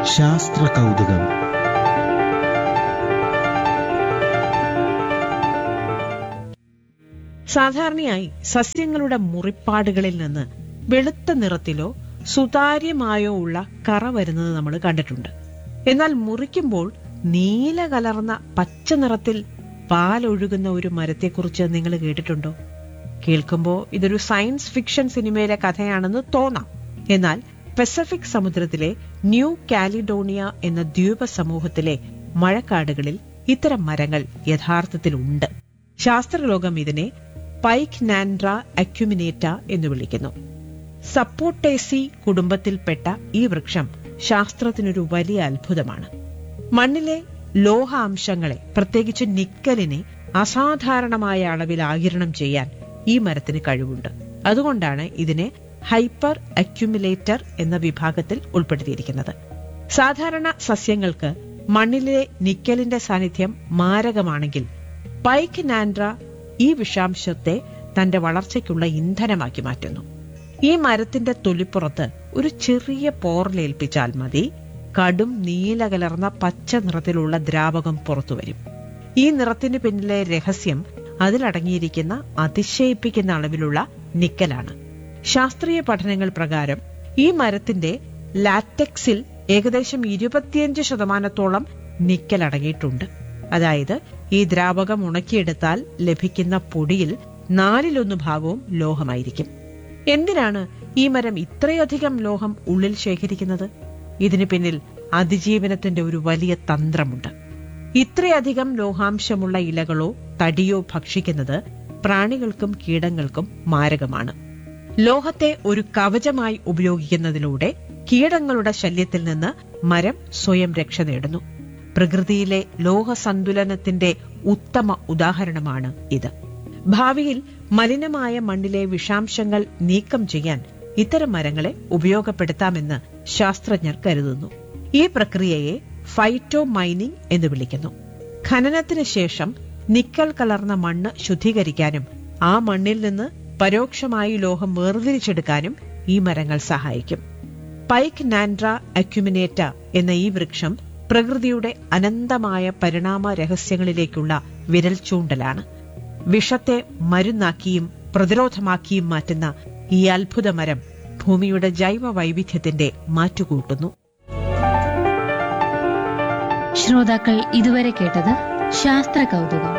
ശാസ്ത്ര കൗതുകം സാധാരണയായി സസ്യങ്ങളുടെ മുറിപ്പാടുകളിൽ നിന്ന് വെളുത്ത നിറത്തിലോ സുതാര്യമായോ ഉള്ള കറ വരുന്നത് നമ്മൾ കണ്ടിട്ടുണ്ട് എന്നാൽ മുറിക്കുമ്പോൾ നീല കലർന്ന പച്ച നിറത്തിൽ പാലൊഴുകുന്ന ഒരു മരത്തെക്കുറിച്ച് നിങ്ങൾ കേട്ടിട്ടുണ്ടോ കേൾക്കുമ്പോൾ ഇതൊരു സയൻസ് ഫിക്ഷൻ സിനിമയിലെ കഥയാണെന്ന് തോന്നാം എന്നാൽ പസഫിക് സമുദ്രത്തിലെ ന്യൂ കാലിഡോണിയ എന്ന ദ്വീപ സമൂഹത്തിലെ മഴക്കാടുകളിൽ ഇത്തരം മരങ്ങൾ യഥാർത്ഥത്തിലുണ്ട് ശാസ്ത്രലോകം ഇതിനെ പൈക്ക് നാൻഡ്ര അക്യുമിനേറ്റ എന്ന് വിളിക്കുന്നു സപ്പോട്ടേസി കുടുംബത്തിൽപ്പെട്ട ഈ വൃക്ഷം ശാസ്ത്രത്തിനൊരു വലിയ അത്ഭുതമാണ് മണ്ണിലെ ലോഹാംശങ്ങളെ പ്രത്യേകിച്ച് നിക്കലിനെ അസാധാരണമായ അളവിൽ ആകിരണം ചെയ്യാൻ ഈ മരത്തിന് കഴിവുണ്ട് അതുകൊണ്ടാണ് ഇതിനെ ഹൈപ്പർ അക്യുമുലേറ്റർ എന്ന വിഭാഗത്തിൽ ഉൾപ്പെടുത്തിയിരിക്കുന്നത് സാധാരണ സസ്യങ്ങൾക്ക് മണ്ണിലെ നിക്കലിന്റെ സാന്നിധ്യം മാരകമാണെങ്കിൽ പൈക്ക് നാൻഡ്ര ഈ വിഷാംശത്തെ തന്റെ വളർച്ചയ്ക്കുള്ള ഇന്ധനമാക്കി മാറ്റുന്നു ഈ മരത്തിന്റെ തൊലിപ്പുറത്ത് ഒരു ചെറിയ പോറലേൽപ്പിച്ചാൽ മതി കടും നീല കലർന്ന പച്ച നിറത്തിലുള്ള ദ്രാവകം പുറത്തുവരും ഈ നിറത്തിന് പിന്നിലെ രഹസ്യം അതിലടങ്ങിയിരിക്കുന്ന അതിശയിപ്പിക്കുന്ന അളവിലുള്ള നിക്കലാണ് ശാസ്ത്രീയ പഠനങ്ങൾ പ്രകാരം ഈ മരത്തിന്റെ ലാറ്റക്സിൽ ഏകദേശം ഇരുപത്തിയഞ്ച് ശതമാനത്തോളം നിക്കൽ അടങ്ങിയിട്ടുണ്ട് അതായത് ഈ ദ്രാവകം ഉണക്കിയെടുത്താൽ ലഭിക്കുന്ന പൊടിയിൽ നാലിലൊന്ന് ഭാഗവും ലോഹമായിരിക്കും എന്തിനാണ് ഈ മരം ഇത്രയധികം ലോഹം ഉള്ളിൽ ശേഖരിക്കുന്നത് ഇതിന് പിന്നിൽ അതിജീവനത്തിന്റെ ഒരു വലിയ തന്ത്രമുണ്ട് ഇത്രയധികം ലോഹാംശമുള്ള ഇലകളോ തടിയോ ഭക്ഷിക്കുന്നത് പ്രാണികൾക്കും കീടങ്ങൾക്കും മാരകമാണ് ലോഹത്തെ ഒരു കവചമായി ഉപയോഗിക്കുന്നതിലൂടെ കീടങ്ങളുടെ ശല്യത്തിൽ നിന്ന് മരം സ്വയം രക്ഷ നേടുന്നു പ്രകൃതിയിലെ ലോഹസന്തുലനത്തിന്റെ ഉത്തമ ഉദാഹരണമാണ് ഇത് ഭാവിയിൽ മലിനമായ മണ്ണിലെ വിഷാംശങ്ങൾ നീക്കം ചെയ്യാൻ ഇത്തരം മരങ്ങളെ ഉപയോഗപ്പെടുത്താമെന്ന് ശാസ്ത്രജ്ഞർ കരുതുന്നു ഈ പ്രക്രിയയെ ഫൈറ്റോ മൈനിംഗ് എന്ന് വിളിക്കുന്നു ഖനനത്തിന് ശേഷം നിക്കൽ കലർന്ന മണ്ണ് ശുദ്ധീകരിക്കാനും ആ മണ്ണിൽ നിന്ന് പരോക്ഷമായി ലോഹം വേർതിരിച്ചെടുക്കാനും ഈ മരങ്ങൾ സഹായിക്കും പൈക്ക് നാൻഡ്ര അക്യുമിനേറ്റ എന്ന ഈ വൃക്ഷം പ്രകൃതിയുടെ അനന്തമായ പരിണാമ രഹസ്യങ്ങളിലേക്കുള്ള വിരൽ ചൂണ്ടലാണ് വിഷത്തെ മരുന്നാക്കിയും പ്രതിരോധമാക്കിയും മാറ്റുന്ന ഈ അത്ഭുത മരം ഭൂമിയുടെ ജൈവ വൈവിധ്യത്തിന്റെ മാറ്റുകൂട്ടുന്നു ശ്രോതാക്കൾ ഇതുവരെ കേട്ടത് ശാസ്ത്ര കൗതുകം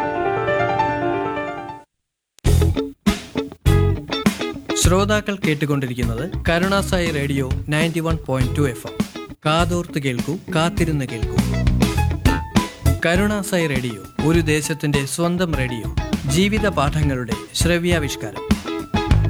ശ്രോതാക്കൾ കേട്ടുകൊണ്ടിരിക്കുന്നത് കരുണാസായി radio ninety one point two F M കാതോർത്ത് കേൾക്കൂ കാത്തിരുന്ന് കേൾക്കൂ കരുണാസായി റേഡിയോ ഒരു ദേശത്തിന്റെ സ്വന്തം റേഡിയോ ജീവിത പാഠങ്ങളുടെ ശ്രവ്യാവിഷ്കാരം